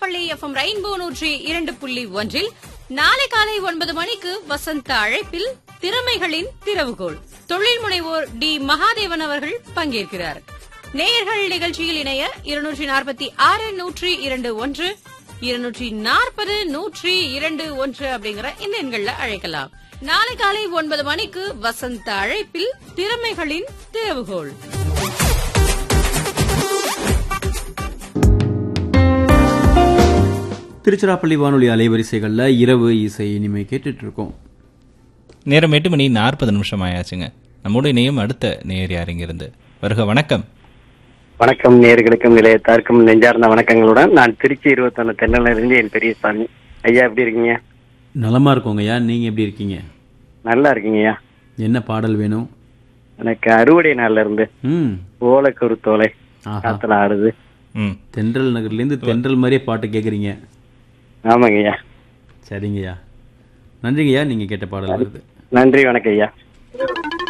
Tiruchirappalli FM rainbow நூற்றி இரண்டு புள்ளி ஒன்றில் நாளை காலை ஒன்பது மணிக்கு வசந்த அழைப்பில் திறமைகளின் திறவுகோல் தொழில் முனைவோர் டி மகாதேவன் அவர்கள் பங்கேற்கிறார் நேயர்கள் நிகழ்ச்சியில் இணைய இருநூற்றி நாற்பத்தி ஆறு நூற்றி இரண்டு ஒன்று இருநூற்றி நாற்பது நூற்றி இரண்டு ஒன்று அப்படிங்கிற இந்த எண்கள்ல அழைக்கலாம் நாளை காலை ஒன்பது மணிக்கு வசந்த அழைப்பில் திறமைகளின் திறவுகோல் திருச்சிராப்பள்ளி வானொலி அலைவரிசைகளில் இரவு இசை இனிமே கேட்டுட்டு இருக்கோம் நேரம் எட்டு மணி நாற்பது நிமிஷம் ஆயாச்சுங்க நம்மோட இணையம் அடுத்த நேர் யார் இங்கிருந்து வருக வணக்கம் வணக்கம் நேர்களுக்கும் நிலையத்தாருக்கும் நெஞ்சார்ந்த வணக்கங்களுடன் நான் திருச்சி இருபத்தொன்னு தென்னலிருந்து என் பெரியசாமி ஐயா எப்படி இருக்கீங்க நலமா இருக்கோங்கய்யா நீங்க எப்படி இருக்கீங்க நல்லா இருக்கீங்கய்யா என்ன பாடல் வேணும் எனக்கு அறுவடை நாள்ல இருந்து ம் ஓலை குருத்தோலை ஆஹா காத்துல ஆடுது ம் தென்றல் நகர்லேருந்து தென்றல் மாதிரியே பாட்டு கேட்குறீங்க ஆமாங்கய்யா சரிங்கய்யா நன்றிங்கய்யா நீங்கள் கேட்ட பாடல் வருது நன்றி வணக்கம் ஐயா